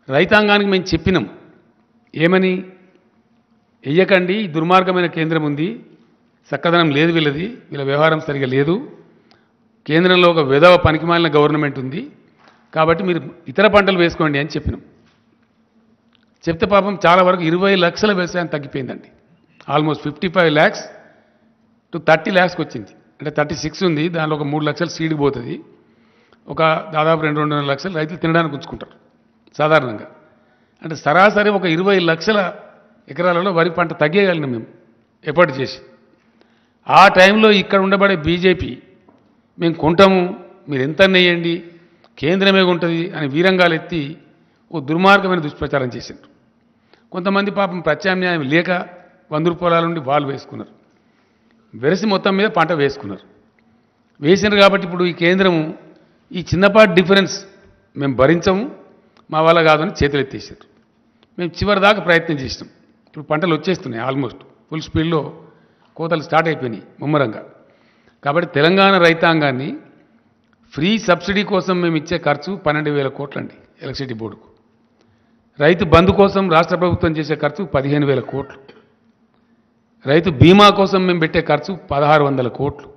రైతాంగానికి మేము చెప్పినాం ఏమని వెయ్యకండి ఈ దుర్మార్గమైన కేంద్రం ఉంది చక్కదనం లేదు వీళ్ళది వీళ్ళ వ్యవహారం సరిగా లేదు కేంద్రంలో ఒక విధవ పనికిమాలిన గవర్నమెంట్ ఉంది కాబట్టి మీరు ఇతర పంటలు వేసుకోండి అని చెప్పినాం చెప్తే పాపం చాలా వరకు ఇరవై లక్షల వ్యవసాయం తగ్గిపోయిందండి almost fifty five lakhs to thirty ల్యాక్స్కి వచ్చింది అంటే థర్టీ సిక్స్ ఉంది దానిలో ఒక మూడు లక్షలు సీడ్కి పోతుంది ఒక దాదాపు రెండు రెండున్నర లక్షలు రైతులు తినడానికి ఉంచుకుంటారు సాధారణంగా అంటే సరాసరి ఒక ఇరవై లక్షల ఎకరాలలో వరి పంట తగ్గేయగలిగినాం మేము ఎప్పటి చేసి ఆ టైంలో ఇక్కడ ఉండబడే బీజేపీ మేము కొంటాము మీరు ఎంత నెయ్యండి కేంద్రమే ఉంటుంది అని వీరంగాలు ఎత్తి ఓ దుర్మార్గమైన దుష్ప్రచారం చేసిండ్రు కొంతమంది పాపం ప్రత్యామ్నాయం లేక వంద రూపాయల నుండి వాళ్ళు వేసుకున్నారు వెరసి మొత్తం మీద పంట వేసుకున్నారు వేసినారు కాబట్టి ఇప్పుడు ఈ కేంద్రము ఈ చిన్నపాటి డిఫరెన్స్ మేము భరించము మా వల్ల కాదని చేతులు ఎత్తేసారు మేము చివరి దాకా ప్రయత్నం చేసినాం ఇప్పుడు పంటలు వచ్చేస్తున్నాయి ఆల్మోస్ట్ ఫుల్ స్పీడ్లో కోతలు స్టార్ట్ అయిపోయినాయి ముమ్మరంగా కాబట్టి తెలంగాణ రైతాంగాన్ని ఫ్రీ సబ్సిడీ కోసం మేము ఇచ్చే ఖర్చు పన్నెండు వేల కోట్లండి ఎలక్ట్రిసిటీ బోర్డుకు రైతు బంధు కోసం రాష్ట్ర ప్రభుత్వం చేసే ఖర్చు పదిహేను వేల కోట్లు రైతు బీమా కోసం మేము పెట్టే ఖర్చు పదహారు వందల కోట్లు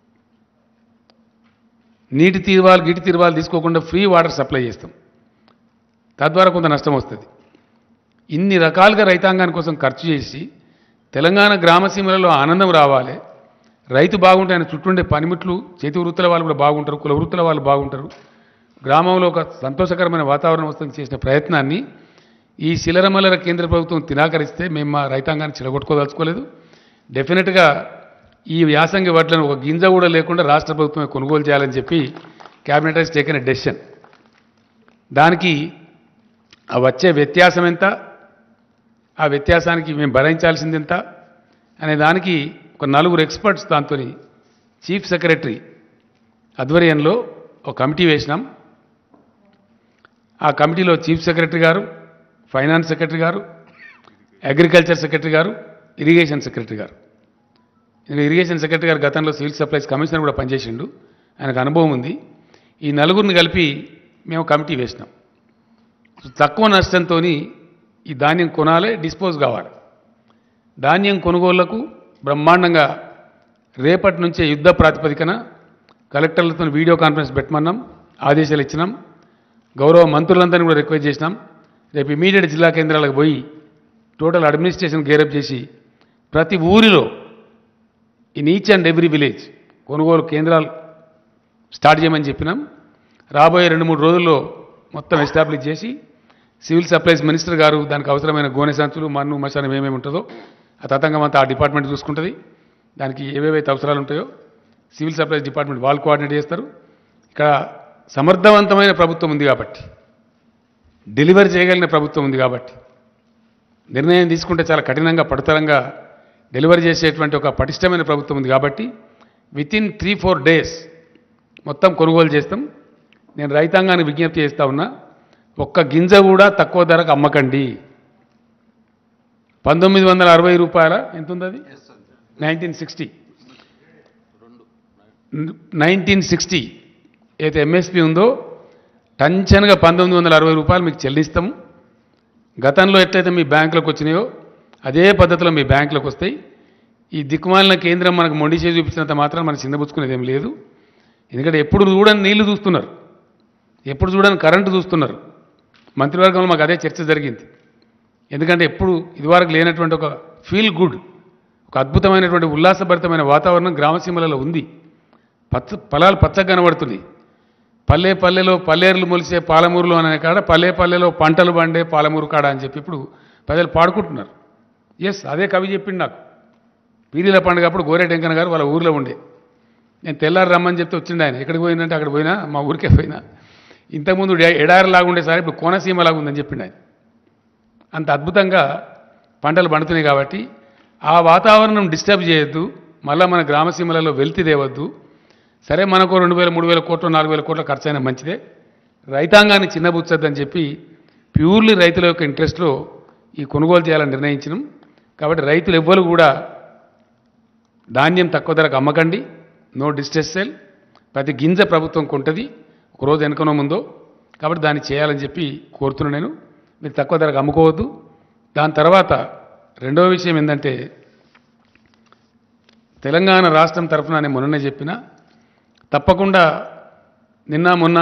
నీటి తీర్వాలు గిటి తీర్వాలు తీసుకోకుండా ఫ్రీ వాటర్ సప్లై చేస్తాం తద్వారా కొంత నష్టం వస్తుంది ఇన్ని రకాలుగా రైతాంగాని కోసం ఖర్చు చేసి తెలంగాణ గ్రామసీమలలో ఆనందం రావాలి రైతు బాగుంటే ఆయన చుట్టూండే పనిముట్లు చేతి వృత్తుల వాళ్ళు కూడా బాగుంటారు కుల వృత్తుల వాళ్ళు బాగుంటారు గ్రామంలో ఒక సంతోషకరమైన వాతావరణం వస్తుంది చేసిన ప్రయత్నాన్ని ఈ శిలరమల్లర కేంద్ర ప్రభుత్వం తినాకరిస్తే మేము మా రైతాంగాన్ని చిలగొట్టుకోదలుచుకోలేదు డెఫినెట్గా ఈ వ్యాసంగి వడ్లను ఒక గింజ కూడా లేకుండా రాష్ట్ర ప్రభుత్వమే కొనుగోలు చేయాలని చెప్పి cabinet has taken a decision దానికి ఆ వచ్చే వ్యత్యాసం ఎంత ఆ వ్యత్యాసానికి మేము భరించాల్సింది ఎంత అనే దానికి ఒక నలుగురు ఎక్స్పర్ట్స్ దాంతో చీఫ్ సెక్రటరీ ఆధ్వర్యంలో ఒక కమిటీ వేసినాం ఆ కమిటీలో చీఫ్ సెక్రటరీ గారు ఫైనాన్స్ సెక్రటరీ గారు అగ్రికల్చర్ సెక్రటరీ గారు ఇరిగేషన్ సెక్రటరీ గారు ఇంకా ఇరిగేషన్ సెక్రటరీ గారు గతంలో సివిల్ సప్లైస్ కమిషనర్ కూడా పనిచేసిండు ఆయనకు అనుభవం ఉంది ఈ నలుగురిని కలిపి మేము కమిటీ వేసినాం తక్కువ నష్టంతో ఈ ధాన్యం కొనాలి డిస్పోజ్ కావాలి ధాన్యం కొనుగోళ్లకు బ్రహ్మాండంగా రేపటి నుంచే యుద్ధ ప్రాతిపదికన కలెక్టర్లతో వీడియో కాన్ఫరెన్స్ పెట్టమన్నాం ఆదేశాలు ఇచ్చినాం గౌరవ మంత్రులందరినీ కూడా రిక్వెస్ట్ చేసినాం రేపు ఇమీడియట్ జిల్లా కేంద్రాలకు పోయి టోటల్ అడ్మినిస్ట్రేషన్ గేరప్ చేసి ప్రతి ఊరిలో in each and every village కొనుగోలు కేంద్రాలు స్టార్ట్ చేయమని చెప్పినాం రాబోయే రెండు మూడు రోజుల్లో మొత్తం ఎస్టాబ్లిష్ చేసి సివిల్ సప్లైస్ మినిస్టర్ గారు దానికి అవసరమైన గోనె సంచులు మన్ను మశానం ఏమేమి ఉంటుందో ఆ తతంగం అంతా ఆ డిపార్ట్మెంట్ చూసుకుంటుంది దానికి ఏవేవైతే అవసరాలు ఉంటాయో సివిల్ సప్లైస్ డిపార్ట్మెంట్ వాళ్ళు కోఆర్డినేట్ చేస్తారు ఇక్కడ సమర్థవంతమైన ప్రభుత్వం ఉంది కాబట్టి డెలివరీ చేయగలిగిన ప్రభుత్వం ఉంది కాబట్టి నిర్ణయం తీసుకుంటే చాలా కఠినంగా పడుతరంగా డెలివరీ చేసేటువంటి ఒక పటిష్టమైన ప్రభుత్వం ఉంది కాబట్టి within three four days మొత్తం కొనుగోలు చేస్తాం నేను రైతాంగాన్ని విజ్ఞప్తి చేస్తా ఉన్నా ఒక్క గింజ కూడా తక్కువ ధరకు అమ్మకండి పంతొమ్మిది వందల అరవై రూపాయల ఎంత ఉంది అది నైన్టీన్ సిక్స్టీ నైన్టీన్ సిక్స్టీ అయితే ఎంఎస్పి ఉందో టంచన్గా పంతొమ్మిది వందల అరవై రూపాయలు మీకు చెల్లిస్తాము గతంలో ఎట్లయితే మీ బ్యాంకులకు వచ్చినాయో అదే పద్ధతిలో మీ బ్యాంకులకు వస్తాయి ఈ దిక్కుమాలిన కేంద్రం మనకు మొండి చేసి చూపించినంత మాత్రం మనం చిన్నబుచ్చుకునేది ఏం లేదు ఎందుకంటే ఎప్పుడు చూడని నీళ్లు చూస్తున్నారు ఎప్పుడు చూడని కరెంటు చూస్తున్నారు మంత్రివర్గంలో మాకు అదే చర్చ జరిగింది ఎందుకంటే ఎప్పుడు ఇదివరకు లేనటువంటి ఒక ఫీల్ గుడ్ ఒక అద్భుతమైనటువంటి ఉల్లాసభరితమైన వాతావరణం గ్రామసీమలలో ఉంది పచ్చ పొలాలు పచ్చగా కనబడుతున్నాయి పల్లె పల్లెలో పల్లేరులు మొలిసే పాలమూరులో అనే కాడ పల్లె పల్లెలో పంటలు పండే పాలమూరు కాడ అని చెప్పి ఇప్పుడు ప్రజలు పాడుకుంటున్నారు ఎస్ అదే కవి చెప్పిండు నాకు పీరీల పండుగ అప్పుడు గోరే టెంకన్న గారు వాళ్ళ ఊరిలో ఉండే నేను తెల్లారి రమ్మని చెప్తే వచ్చిండు ఆయన ఎక్కడికి పోయిందంటే అక్కడ పోయినా మా ఊరికే పోయినా ఇంతకుముందు ఎ- ఎడారిలాగా ఉండే సార్ ఇప్పుడు కోనసీమలాగా ఉందని చెప్పిండు ఆయన అంత అద్భుతంగా పంటలు పండుతున్నాయి కాబట్టి ఆ వాతావరణం డిస్టర్బ్ చేయొద్దు మళ్ళీ మన గ్రామసీమలలో వెల్తి తేవద్దు సరే మనకు రెండు వేల మూడు వేల కోట్లు నాలుగు వేల కోట్ల ఖర్చు అయినా మంచిదే రైతాంగాన్ని చిన్నబుచ్చొద్దని చెప్పి ప్యూర్లీ రైతుల యొక్క ఇంట్రెస్ట్లో ఈ కొనుగోలు చేయాలని నిర్ణయించినాం కాబట్టి రైతులు ఎవ్వరు కూడా ధాన్యం తక్కువ ధరకు అమ్మకండి నో డిస్ట్రెస్ సేల్ ప్రతి గింజ ప్రభుత్వం కొంటది ఒక రోజు వెనుకనో ముందో కాబట్టి దాన్ని చేయాలని చెప్పి కోరుతున్నాను నేను మీరు తక్కువ ధరకు అమ్ముకోవద్దు దాని తర్వాత రెండవ విషయం ఏంటంటే తెలంగాణ రాష్ట్రం తరఫున నేను మొన్ననే చెప్పిన తప్పకుండా నిన్న మొన్న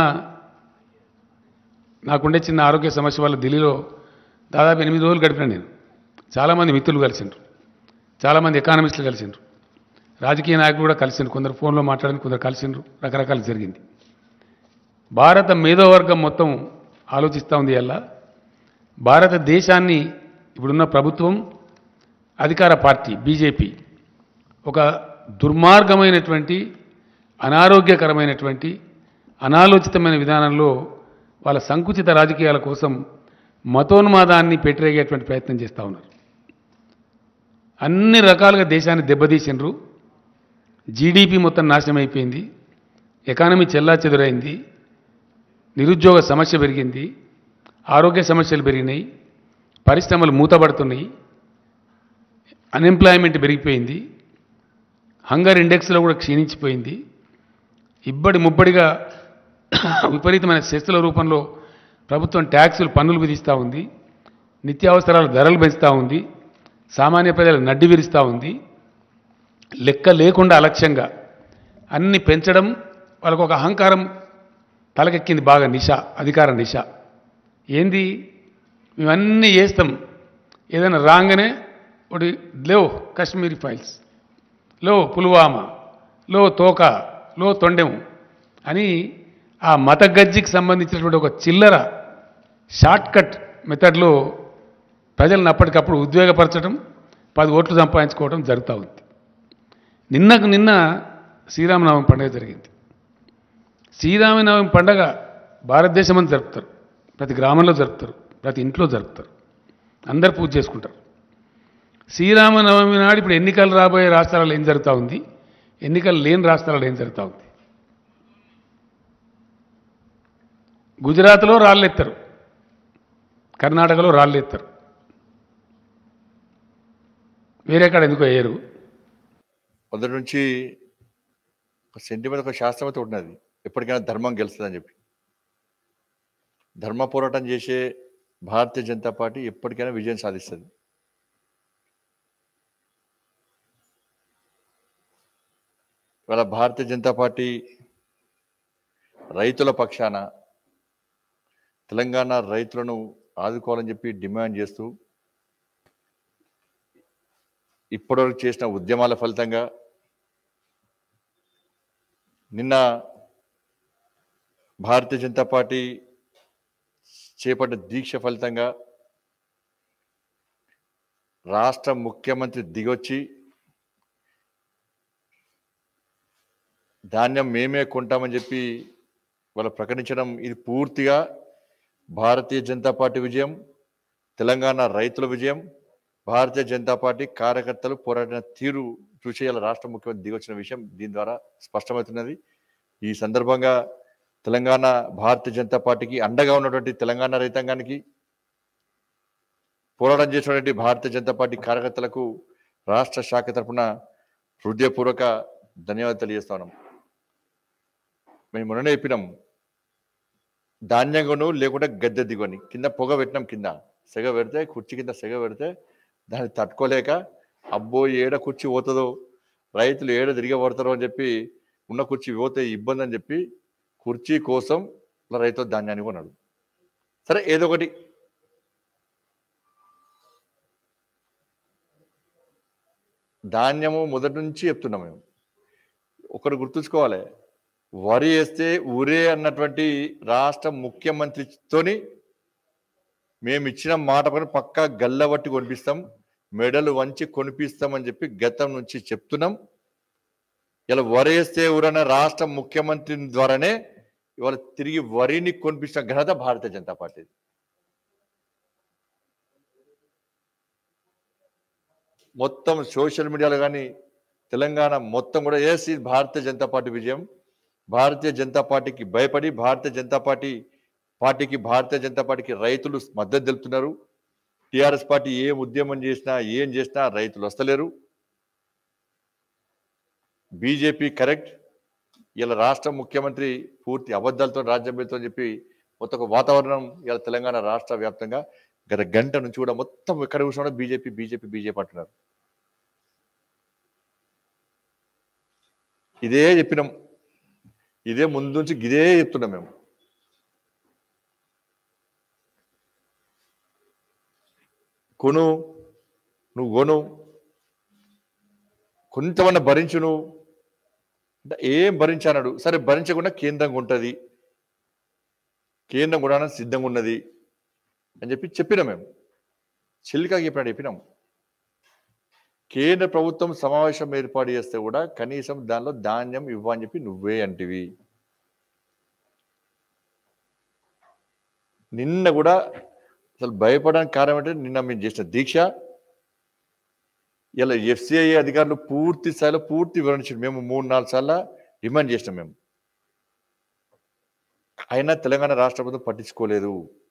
నాకుండే చిన్న ఆరోగ్య సమస్య వల్ల ఢిల్లీలో దాదాపు ఎనిమిది రోజులు గడిపిన నేను చాలామంది మిత్రులు కలిసిండ్రు చాలామంది ఎకానమిస్టులు కలిసిండ్రు రాజకీయ నాయకులు కూడా కలిసిండ్రు కొందరు ఫోన్లో మాట్లాడింది కొందరు కలిసిండ్రు రకరకాలు జరిగింది భారత మేధోవర్గం మొత్తం ఆలోచిస్తూ ఉంది అలా భారతదేశాన్ని ఇప్పుడున్న ప్రభుత్వం అధికార పార్టీ బీజేపీ ఒక దుర్మార్గమైనటువంటి అనారోగ్యకరమైనటువంటి అనాలోచితమైన విధానంలో వాళ్ళ సంకుచిత రాజకీయాల కోసం మతోన్మాదాన్ని పెట్టరేగేటువంటి ప్రయత్నం చేస్తూ ఉన్నారు అన్ని రకాలుగా దేశాన్ని దెబ్బతీసిండ్రు జీడిపి మొత్తం నాశనం అయిపోయింది ఎకానమీ చెల్లా చెదురైంది నిరుద్యోగ సమస్య పెరిగింది ఆరోగ్య సమస్యలు పెరిగినాయి పరిశ్రమలు మూతపడుతున్నాయి అన్ఎంప్లాయ్మెంట్ పెరిగిపోయింది హంగర్ ఇండెక్స్లో కూడా క్షీణించిపోయింది ఇబ్బడి ముబ్బడిగా విపరీతమైన శస్తుల రూపంలో ప్రభుత్వం ట్యాక్సులు పన్నులు విధిస్తూ ఉంది నిత్యావసరాల ధరలు పెంచుతూ ఉంది సామాన్య ప్రజలు నడ్డి విరుస్తూ ఉంది లెక్క లేకుండా అలక్ష్యంగా అన్ని పెంచడం వాళ్ళకు ఒక అహంకారం తలకెక్కింది బాగా నిష అధికార నిష ఏంది మేమన్నీ చేస్తాం ఏదైనా రాగానే ఒకటి లేవు కాశ్మీరీ ఫైల్స్ లో పుల్వామా లో తోక లో తొండెం అని ఆ మత గజ్జికి సంబంధించినటువంటి ఒక చిల్లర షార్ట్ కట్ మెథడ్లో ప్రజలను అప్పటికప్పుడు ఉద్వేగపరచడం పది ఓట్లు సంపాదించుకోవడం జరుగుతూ ఉంది నిన్నకు నిన్న శ్రీరామనవమి పండుగ జరిగింది శ్రీరామనవమి పండుగ భారతదేశం అంతా జరుపుతారు ప్రతి గ్రామంలో జరుపుతారు ప్రతి ఇంట్లో జరుపుతారు అందరు పూజ చేసుకుంటారు శ్రీరామనవమి నాడు ఇప్పుడు ఎన్నికలు రాబోయే రాష్ట్రాలలో ఏం జరుగుతూ ఉంది ఎన్నికలు లేని రాష్ట్రాలలో ఏం జరుగుతూ ఉంది గుజరాత్లో రాళ్ళెత్తారు కర్ణాటకలో రాళ్ళెత్తారు వేరే కాడ ఎందుకో వేయరు మొదటి నుంచి ఒక సెంటిమెంట్ ఒక శాస్త్రం అయితే ఉన్నది ఎప్పటికైనా ధర్మం గెలుస్తుందని చెప్పి ధర్మ పోరాటం చేసే భారతీయ జనతా పార్టీ ఎప్పటికైనా విజయం సాధిస్తుంది ఇవాళ భారతీయ జనతా పార్టీ రైతుల పక్షాన తెలంగాణ రైతులను ఆదుకోవాలని చెప్పి డిమాండ్ చేస్తూ ఇప్పటివరకు చేసిన ఉద్యమాల ఫలితంగా నిన్న భారతీయ జనతా పార్టీ చేపట్టిన దీక్ష ఫలితంగా రాష్ట్ర ముఖ్యమంత్రి దిగొచ్చి ధాన్యం మేమే కొంటామని చెప్పి వాళ్ళు ప్రకటించడం ఇది పూర్తిగా భారతీయ జనతా పార్టీ విజయం తెలంగాణ రైతుల విజయం భారతీయ జనతా పార్టీ కార్యకర్తలు పోరాడిన తీరు చూసి ఇలా రాష్ట్ర ముఖ్యమంత్రి దిగొచ్చిన విషయం దీని ద్వారా స్పష్టమవుతున్నది ఈ సందర్భంగా తెలంగాణ భారతీయ జనతా పార్టీకి అండగా ఉన్నటువంటి తెలంగాణ రైతాంగానికి పోరాటం చేసినటువంటి భారతీయ జనతా పార్టీ కార్యకర్తలకు రాష్ట్ర శాఖ తరఫున హృదయపూర్వక ధన్యవాదాలు తెలియజేస్తా ఉన్నాం మేము మొన్ననే చెప్పినాం ధాన్యంగాను లేకుంటే గద్దె దిగని కింద పొగ పెట్టినాం కింద సెగ పెడితే కుర్చీ కింద సెగ పెడితే దాన్ని తట్టుకోలేక అబ్బో ఏడ కుర్చీ పోతుందో రైతులు ఏడ తిరిగి పడతారో అని చెప్పి ఉన్న కుర్చీ పోతే ఇబ్బంది అని చెప్పి కుర్చీ కోసం ఇలా రైతు ధాన్యాన్ని కొన్నాడు సరే ఏదో ఒకటి ధాన్యము మొదటి నుంచి చెప్తున్నాం మేము ఒకటి గుర్తుంచుకోవాలి వరి వేస్తే ఊరే అన్నటువంటి రాష్ట్ర ముఖ్యమంత్రితోని మేము ఇచ్చిన మాట పైన పక్కా గల్లబట్టి కొనిపిస్తాం మెడలు వంచి కొనిపిస్తామని చెప్పి గతం నుంచి చెప్తున్నాం ఇలా వరి వేస్తే ఊరన్న రాష్ట్ర ముఖ్యమంత్రి ద్వారానే ఇవాళ తిరిగి వరిని కొనిపించిన ఘనత భారతీయ జనతా పార్టీ మొత్తం సోషల్ మీడియాలో కానీ తెలంగాణ మొత్తం కూడా ఎస్ ఇది భారతీయ జనతా పార్టీ విజయం భారతీయ జనతా పార్టీకి భయపడి భారతీయ జనతా పార్టీ పార్టీకి భారతీయ జనతా పార్టీకి రైతులు మద్దతు తెలుపుతున్నారు టిఆర్ఎస్ పార్టీ ఏం ఉద్యమం చేసినా ఏం చేసినా రైతులు వస్తలేరు బీజేపీ కరెక్ట్ ఇలా రాష్ట్ర ముఖ్యమంత్రి పూర్తి అబద్ధాలతో రాజ్యం వెళ్తుందని చెప్పి మొత్తం ఒక వాతావరణం ఇలా తెలంగాణ రాష్ట్ర వ్యాప్తంగా గత గంట నుంచి కూడా మొత్తం ఎక్కడ కూర్చున్నా బీజేపీ బీజేపీ బీజేపీ అంటున్నారు ఇదే చెప్పినాం ఇదే ముందు నుంచి ఇదే చెప్తున్నాం మేము కొను నువ్వు కొను కొంతమన్నా భరించు నువ్వు అంటే ఏం భరించానడు సరే భరించకుండా కేంద్రంగా ఉంటుంది కేంద్రం కూడా సిద్ధంగా ఉన్నది అని చెప్పి చెప్పినాం మేము చిల్లిగా చెప్పినాడు చెప్పినాం కేంద్ర ప్రభుత్వం సమావేశం ఏర్పాటు చేస్తే కూడా కనీసం దానిలో ధాన్యం ఇవ్వని చెప్పి నువ్వే అంటివి నిన్న కూడా అసలు భయపడడానికి కారణం అంటే నిన్న మేము చేసిన దీక్ష ఇలా ఎఫ్సిఐ అధికారులు పూర్తి స్థాయిలో పూర్తి వివరించారు మేము మూడు నాలుగు సార్లు డిమాండ్ చేసినాం మేము అయినా తెలంగాణ రాష్ట్ర ప్రభుత్వం పట్టించుకోలేదు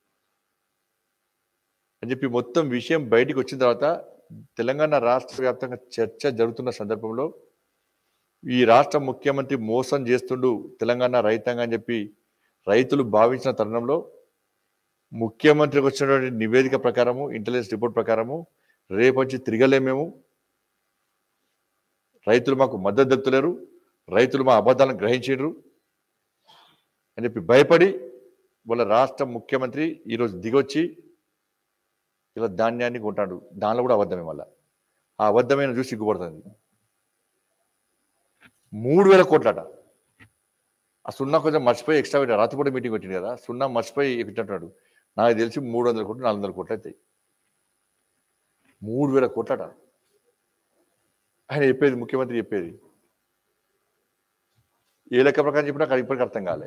అని చెప్పి మొత్తం విషయం బయటికి వచ్చిన తర్వాత తెలంగాణ రాష్ట్ర వ్యాప్తంగా చర్చ జరుగుతున్న సందర్భంలో ఈ రాష్ట్ర ముఖ్యమంత్రి మోసం చేస్తుండు తెలంగాణ రైతాంగం అని చెప్పి రైతులు భావించిన తరుణంలో ముఖ్యమంత్రికి వచ్చినటువంటి నివేదిక ప్రకారము ఇంటెలిజెన్స్ రిపోర్ట్ ప్రకారము రేపొచ్చి తిరగలేమేము రైతులు మాకు మద్దతు తెలుపుతలేరు రైతులు మా అబద్ధాలను గ్రహించారు అని చెప్పి భయపడి వాళ్ళ రాష్ట్ర ముఖ్యమంత్రి ఈరోజు దిగొచ్చి ఇలా ధాన్యాన్ని కొంటాడు దానిలో కూడా అబద్ధమే మళ్ళా ఆ అబద్ధమైన చూసి సిగ్గుపడుతుంది మూడు వేల కోట్లట ఆ సున్నా కొంచెం మర్చిపోయి ఎక్స్ట్రా పెట్టాడు రాత్రిపూట మీటింగ్ పెట్టింది కదా సున్నా మర్చిపోయి పెట్టినట్టున్నాడు నాకు తెలిసి మూడు వందల కోట్లు నాలుగు వందల కోట్లు అవుతాయి మూడు వేల కోట్లట ఆయన చెప్పేది ముఖ్యమంత్రి చెప్పేది ఏ లెక్క ప్రకారం చెప్పినా నాకు ఇప్పటికీ అర్థం కాలే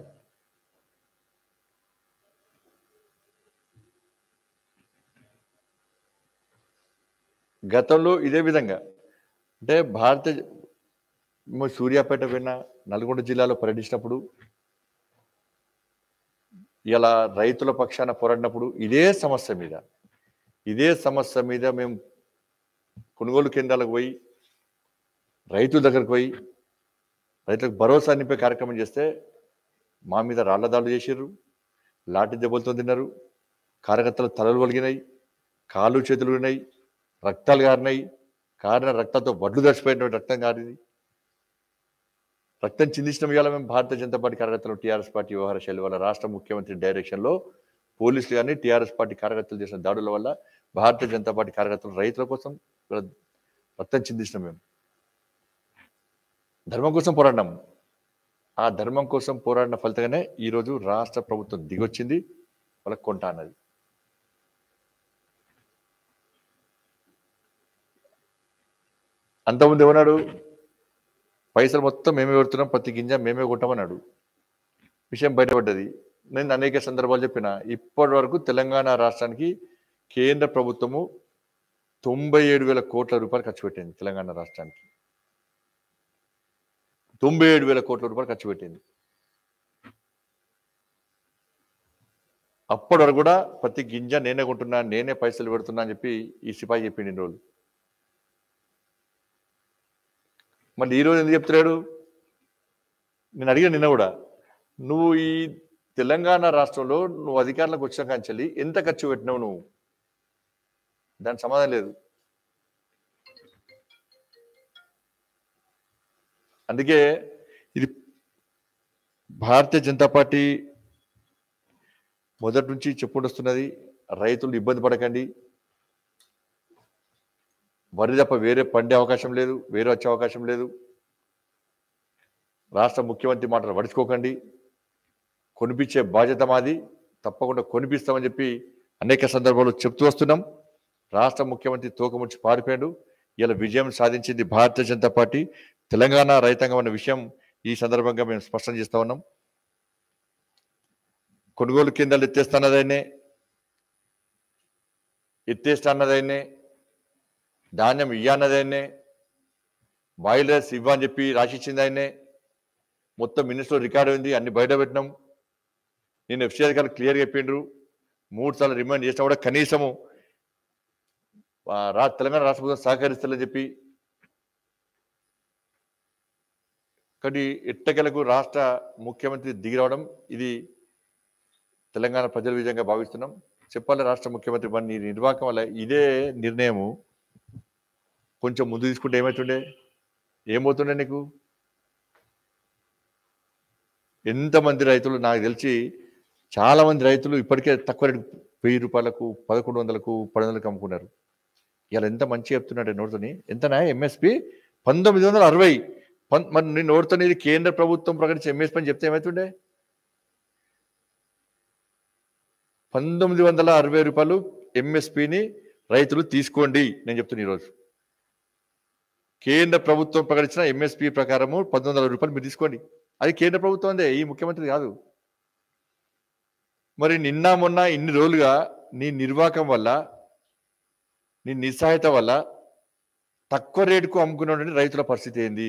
గతంలో ఇదే విధంగా అంటే భారత మేము సూర్యాపేట పోయిన నల్గొండ జిల్లాలో పర్యటించినప్పుడు ఇలా రైతుల పక్షాన పోరాడినప్పుడు ఇదే సమస్య మీద ఇదే సమస్య మీద మేము కొనుగోలు కేంద్రాలకు పోయి రైతుల దగ్గరకు పోయి రైతులకు భరోసా నింపే కార్యక్రమం చేస్తే మా మీద రాళ్ల దాడులు చేసిర్రు లాఠీ దెబ్బలతో తిన్నారు కార్యకర్తలు తలలు వలిగినాయి కాళ్ళు చేతులు ఉన్నాయి రక్తాలు గారినాయి కారిన రక్తంతో వడ్లు దర్శిపోయినటువంటి రక్తం కారింది రక్తం చిందించడం ఇవాళ మేము భారతీయ జనతా పార్టీ కార్యకర్తలు టీఆర్ఎస్ పార్టీ వ్యవహార శైలి వల్ల రాష్ట్ర ముఖ్యమంత్రి డైరెక్షన్లో పోలీసులు కానీ టీఆర్ఎస్ పార్టీ కార్యకర్తలు చేసిన దాడుల వల్ల భారతీయ జనతా పార్టీ కార్యకర్తలు రైతుల కోసం ఇవాళ రక్తం చిందించినాం మేము ధర్మం కోసం పోరాడినాం ఆ ధర్మం కోసం పోరాడిన ఫలితంగానే ఈరోజు రాష్ట్ర ప్రభుత్వం దిగొచ్చింది వాళ్ళకి కొంటా అన్నది అంతకుముందు ఏమన్నాడు పైసలు మొత్తం మేమే పెడుతున్నాం ప్రతి గింజ మేమే కొట్టామన్నాడు విషయం బయటపడ్డది నేను అనేక సందర్భాలు చెప్పిన ఇప్పటి వరకు తెలంగాణ రాష్ట్రానికి కేంద్ర ప్రభుత్వము తొంభై ఏడు వేల కోట్ల రూపాయలు ఖర్చు పెట్టింది తెలంగాణ రాష్ట్రానికి తొంభై ఏడు వేల కోట్ల రూపాయలు ఖర్చు పెట్టింది అప్పటి వరకు కూడా ప్రతి గింజ నేనే కొంటున్నా నేనే పైసలు పెడుతున్నా అని చెప్పి ఈ సిపాయి చెప్పింది ఇన్ని రోజులు మళ్ళీ ఈరోజు ఎందుకు చెప్తున్నాడు నేను అడిగాను నిన్న కూడా నువ్వు ఈ తెలంగాణ రాష్ట్రంలో నువ్వు అధికారంలోకి వచ్చిన కాంచెల్లి ఎంత ఖర్చు పెట్టినావు నువ్వు దానికి సమాధానం లేదు అందుకే ఇది భారతీయ జనతా పార్టీ మొదటి నుంచి చెప్పుకుంటూ వస్తున్నది రైతులు ఇబ్బంది పడకండి వరి తప్ప వేరే పండే అవకాశం లేదు వేరే వచ్చే అవకాశం లేదు రాష్ట్ర ముఖ్యమంత్రి మాటలు పడుచుకోకండి కొనిపించే బాధ్యత మాది తప్పకుండా కొనిపిస్తామని చెప్పి అనేక సందర్భాల్లో చెప్తూ వస్తున్నాం రాష్ట్ర ముఖ్యమంత్రి తోకముడిచి పారిపోయాడు ఇలా విజయం సాధించింది భారతీయ జనతా పార్టీ తెలంగాణ రైతాంగం అన్న విషయం ఈ సందర్భంగా మేము స్పష్టం చేస్తా ఉన్నాం కొనుగోలు కేంద్రాలు ఎత్తేస్తున్నదైనే ఎత్తేస్తున్నదైనే ధాన్యం ఇయ్యన్నదైనే బాయిల్ రైస్ ఇవ్వని చెప్పి రాసిచ్చింది ఆయనే మొత్తం మినిస్టర్ రికార్డు ఉంది అన్ని బయట పెట్టినాం నేను ఎఫ్సీ అధికారులు క్లియర్గా చెప్పిండ్రు మూడు సార్లు రిమైండ్ చేసినా కూడా కనీసము ఆ, రా తెలంగాణ రాష్ట్ర ప్రభుత్వం సహకరిస్తలేని చెప్పి కానీ ఎట్టకెలకు రాష్ట్ర ముఖ్యమంత్రి దిగి రావడం ఇది తెలంగాణ ప్రజల విజయంగా భావిస్తున్నాం చెప్పాలి రాష్ట్ర ముఖ్యమంత్రి మరి నీ నిర్వాహకం వల్ల ఇదే నిర్ణయము కొంచెం ముందు తీసుకుంటే ఏమవుతుండే ఏమవుతుండే నీకు ఎంతమంది రైతులు నాకు తెలిసి చాలా మంది రైతులు ఇప్పటికే తక్కువ రేటు వెయ్యి రూపాయలకు పదకొండు వందలకు పది వందలకు అమ్ముకున్నారు ఇలా ఎంత మంచి చెప్తున్నాడు నోటుతోని ఎంతనా ఎంఎస్పి పంతొమ్మిది వందల అరవై పన్ మరి నీ నోటుతో ఇది కేంద్ర ప్రభుత్వం ప్రకటించి ఎంఎస్పి అని చెప్తే ఏమవుతుండే పంతొమ్మిది వందల అరవై రూపాయలు ఎంఎస్పిని రైతులు తీసుకోండి నేను చెప్తున్నా ఈరోజు కేంద్ర ప్రభుత్వం ప్రకటించిన ఎంఎస్పి ప్రకారము పంతొమ్మిది వందల రూపాయలు మీరు తీసుకోండి అది కేంద్ర ప్రభుత్వం అందే ఈ ముఖ్యమంత్రి కాదు మరి నిన్న మొన్న ఇన్ని రోజులుగా నీ నిర్వాహకం వల్ల నీ నిస్సహాయత వల్ల తక్కువ రేటుకు అమ్ముకున్నటువంటి రైతుల పరిస్థితి ఏంది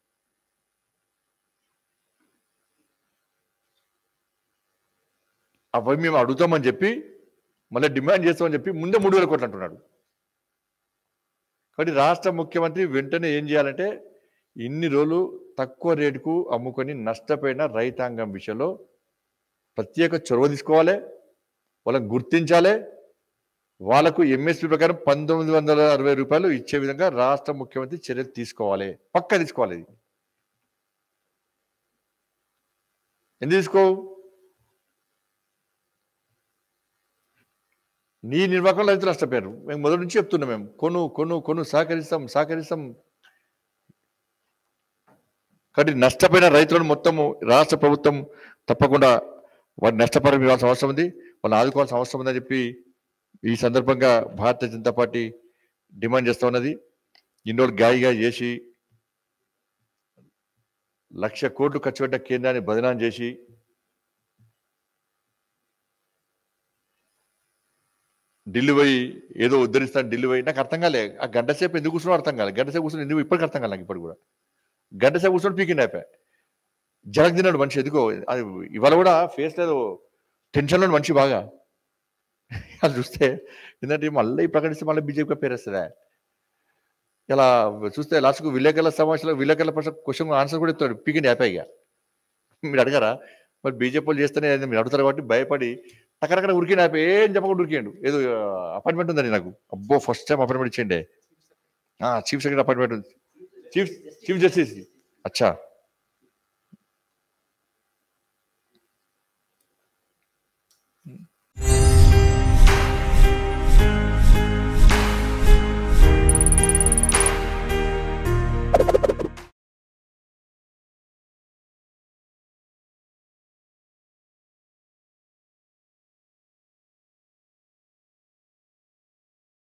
అవి మేము అడుగుతామని చెప్పి మళ్ళీ డిమాండ్ చేస్తామని చెప్పి ముందే మూడు వేల కోట్లు అంటున్నాడు కాబట్టి రాష్ట్ర ముఖ్యమంత్రి వెంటనే ఏం చేయాలంటే ఇన్ని రోజులు తక్కువ రేటుకు అమ్ముకొని నష్టపోయిన రైతాంగం విషయంలో ప్రత్యేక చొరవ తీసుకోవాలి వాళ్ళని గుర్తించాలి వాళ్ళకు ఎంఎస్పి ప్రకారం పంతొమ్మిది వందల అరవై రూపాయలు ఇచ్చే విధంగా రాష్ట్ర ముఖ్యమంత్రి చర్యలు తీసుకోవాలి పక్క తీసుకోవాలి ఇది ఎందుకు తీసుకో నీ నిర్వాహకంలో రైతులు నష్టపోయారు మేము మొదటి నుంచి చెప్తున్నాం మేము కొను కొను కొను సహకరిస్తాం సహకరిస్తాం కాబట్టి నష్టపోయిన రైతులను మొత్తము రాష్ట్ర ప్రభుత్వం తప్పకుండా వారిని నష్టపరం ఇవ్వాల్సిన అవసరం ఉంది వాళ్ళని ఆదుకోవాల్సిన అవసరం ఉందని చెప్పి ఈ సందర్భంగా భారతీయ జనతా పార్టీ డిమాండ్ చేస్తూ ఉన్నది ఇన్నోళ్ళు గాయిగా చేసి లక్ష కోట్లు ఖర్చు పెట్టిన కేంద్రాన్ని బదనాం చేసి ఢిల్లీ పోయి ఏదో ఉద్ధరిస్తాను ఢిల్లీ పోయి నాకు అర్థం కాలే ఆ గంట సేపు ఎందుకు కూర్చున్నా అర్థం కాలే గంట సేపు కూర్చుని ఎందుకు ఇప్పటికి అర్థం కాలే నాకు ఇప్పుడు కూడా గంట సేపు కూర్చొని పీకింది అయిపోయా జనకు తిన్నాడు మనిషి ఎందుకో అది ఇవాళ కూడా ఫేస్ లేదు టెన్షన్లో మనిషి బాగా అది చూస్తే ఎందుకంటే మళ్ళీ ప్రకటిస్తే మళ్ళీ బీజేపీ పేరు వస్తుందా ఇలా చూస్తే లాస్ట్కు విలేకరుల సమావేశంలో విలేకరుల ప్రశ్న క్వశ్చన్ ఆన్సర్ కూడా ఇస్తాడు పీకింది అయిపోయిగా మీరు అడగారా మరి బీజేపీ వాళ్ళు చేస్తేనే మీరు అడుగుతారు కాబట్టి భయపడి అక్కడక్కడ ఉరికిండి అయిపోయి ఏం చెప్పకుండా ఉరికిండు ఏదో అపాయింట్మెంట్ ఉందని నాకు అబ్బో ఫస్ట్ టైం అపాయింట్మెంట్ ఇచ్చేయండి చీఫ్ సెక్రటరీ అపాయింట్మెంట్ ఉంది చీఫ్ చీఫ్ జస్టిస్ అచ్చా